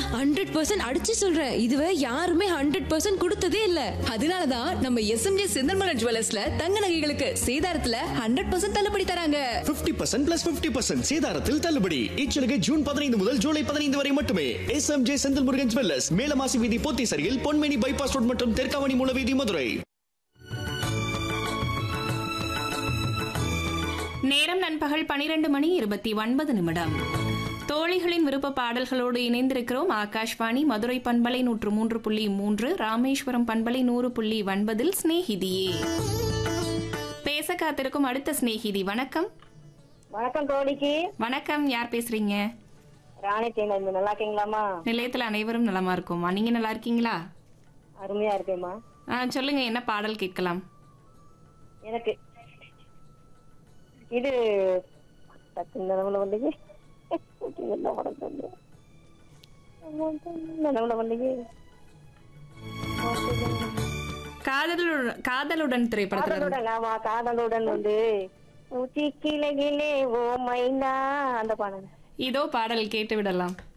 Hundred percent அடிச்சு சொல்றேன் இதுவரை யாருமே ஹண்ட்ரட் பர்சன்ட் கொடுத்ததே இல்ல அதனாலதான் நம்ம எஸ்எம்ஜே செந்தர்மலன் ஜுவல்லர்ஸ்ல தங்க நகைகளுக்கு சேதாரத்துல ஹண்ட்ரட் பர்சன்ட் தள்ளுபடி தராங்க 50% பர்சன்ட் பிளஸ் பிப்டி பர்சன்ட் சேதாரத்தில் தள்ளுபடி இச்சலுகை ஜூன் பதினைந்து முதல் ஜூலை பதினைந்து வரை மட்டுமே S M J Senthil Murugan jewellers Melamasi வீதி போத்தீசரியில் பொன்மேனி பைபாஸ் ரோட் மற்றும் தெற்காவணி மூலவீதி மதுரை நேரம் நண்பகல் பனிரெண்டு மணி இருபத்தி ஒன்பது நிமிடம் தோழிகளின் விருப்ப பாடல்களோடு இணைந்திருக்கிறோம் ஆகாஷ்வாணி மதுரை பண்பலை நூற்று மூன்று புள்ளி மூன்று ராமேஸ்வரம் பண்பலை நூறு புள்ளி ஒன்பதில் சிநேகிதியே பேச காத்திருக்கும் அடுத்த சிநேகிதி வணக்கம் வணக்கம் தோழிக்கு வணக்கம் யார் பேசுறீங்க ராணி தேங்க நல்லா இருக்கீங்களாமா நிலையத்தில் அனைவரும் நலமா இருக்குமா நீங்க நல்லா இருக்கீங்களா அருமையா இருக்கேம்மா ஆ, சொல்லுங்க என்ன பாடல் கேட்கலாம் எனக்கு இது டக்கு நிலவுல வந்தீங்க என்ன படம் சொல்லு நிலவுல வந்தீங்க காதலுடன் காதலுடன் திரைப்படத்துல இருந்து. காதலுடன் ஆமா காதலுடன் வந்து உச்சி கிளையிலே ஓ மைனா அந்த பாடம் இதோ பாடல் கேட்டு விடலாம்